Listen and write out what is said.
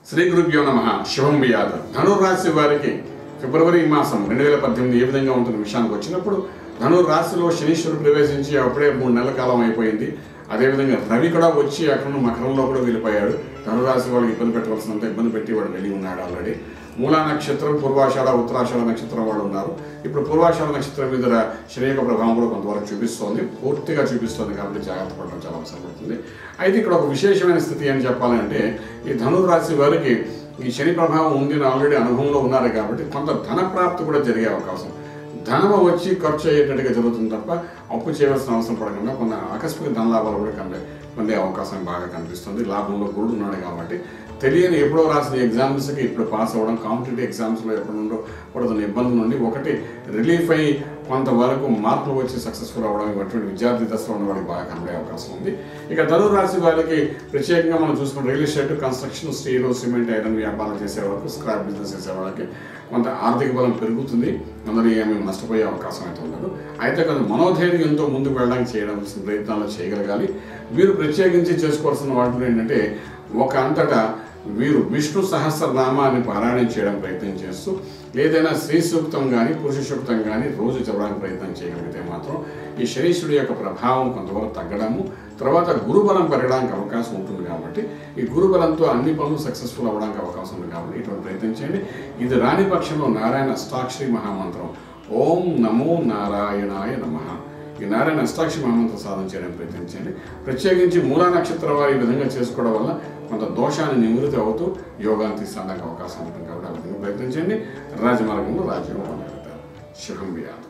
శ్రీ గురుభ్యో నమ శుభం బియాద ధనుర్రాశి వారికి ఫిబ్రవరి మాసం రెండు వేల పద్దెనిమిది ఏ విధంగా ఉంటున్న విషయానికి వచ్చినప్పుడు ధనుర్రాశిలో శనీశ్వరుడు ప్రవేశించి అప్పుడే మూడు నెలల కాలం అయిపోయింది అదేవిధంగా రవి కూడా వచ్చి అక్కడ నుండి మకరంలో కూడా వెళ్ళిపోయాడు ధనురాశి వాళ్ళకి ఇబ్బంది పెట్టవలసినంత ఇబ్బంది పెట్టి వాడు వెళ్ళి ఉన్నాడు ఆల్రెడీ మూలా నక్షత్రం పూర్వాషాఢ ఉత్తరాషాఢ నక్షత్రం వాళ్ళు ఉన్నారు ఇప్పుడు పూర్వాషాఢ నక్షత్రం మీద శని యొక్క ప్రభావం కూడా కొంతవరకు చూపిస్తోంది పూర్తిగా చూపిస్తోంది కాబట్టి జాగ్రత్త పడడం చాలా అవసరం పడుతుంది అయితే ఇక్కడ ఒక విశేషమైన స్థితి అని చెప్పాలంటే ఈ ధనుర్రాశి వారికి ఈ శని ప్రభావం ఉంది అని ఆల్రెడీ అనుభవంలో ఉన్నారు కాబట్టి కొంత ధన ప్రాప్తి కూడా జరిగే అవకాశం ధనం వచ్చి ఖర్చు అయ్యేటట్టుగా జరుగుతుంది తప్ప అప్పు చేయవలసిన అవసరం పడకుండా కొంత ఆకస్మిక ధన లాభాలు కూడా కంటే పొందే అవకాశం బాగా కనిపిస్తుంది లాభంలో గురుడు ఉన్నాడు కాబట్టి తెలియని ఎప్పుడో రాసిన ఎగ్జామ్స్కి ఇప్పుడు పాస్ అవ్వడం కాంపిటేటివ్ ఎగ్జామ్స్లో ఎప్పటి నుండో పడుతున్న ఇబ్బంది నుండి ఒకటి రిలీఫ్ అయ్యి కొంతవరకు మార్కులు వచ్చి సక్సెస్ఫుల్ అవ్వడం ఇటువంటి విద్యార్థి దశలో ఉన్న వాళ్ళకి బాగా కనబడే అవకాశం ఉంది ఇక ధనుర్ రాశి వాళ్ళకి ప్రత్యేకంగా మనం చూసుకున్న real estate construction steel cement iron వ్యాపారం చేసే వాళ్ళకి స్క్రాప్ బిజినెస్ చేసే వాళ్ళకి కొంత ఆర్థిక బలం పెరుగుతుంది అందరూ ఏమీ నష్టపోయే అవకాశం అయితే ఉండదు అయితే కొంత మనోధైర్యంతో ముందుకు వెళ్ళడానికి చేయవలసిన ప్రయత్నాలు చేయగలగాలి వీరు ప్రత్యేకించి చేసుకోవాల్సిన వాటిలో ఏంటంటే ఒక అంతటా వీరు విష్ణు సహస్రనామాన్ని పారాయణం చేయడం ప్రయత్నం చేస్తూ ఏదైనా స్త్రీ సూక్తం కానీ పురుష సూక్తం కానీ రోజు చదవడానికి ప్రయత్నం చేయగలిగితే మాత్రం ఈ శనీశ్వరుడి యొక్క ప్రభావం కొంతవరకు తగ్గడము తర్వాత గురుబలం పెరగడానికి అవకాశం ఉంటుంది కాబట్టి ఈ గురుబలంతో అన్ని పనులు సక్సెస్ఫుల్ అవ్వడానికి అవకాశం ఉంది కాబట్టి ఇటువంటి ప్రయత్నం చేయండి ఇది రాని పక్షంలో నారాయణ అష్టాక్షరి మహామంత్రం ఓం నమో నారాయణాయ నమః ఈ నారాయణ అష్టాక్షి మహామంత్ర సాధన చేయడానికి ప్రయత్నించండి ప్రత్యేకించి మూలా నక్షత్రం వారి ఈ విధంగా చేసుకోవడం వల్ల కొంత దోషాన్ని నివృత్తి అవుతూ యోగాన్ని తీసుకోవడానికి అవకాశం ఉంటుంది కాబట్టి ఆ విధంగా ప్రయత్నించండి రాజమార్గంలో రాజ్యం పొందగలుగుతారు శుభం వ్యాధి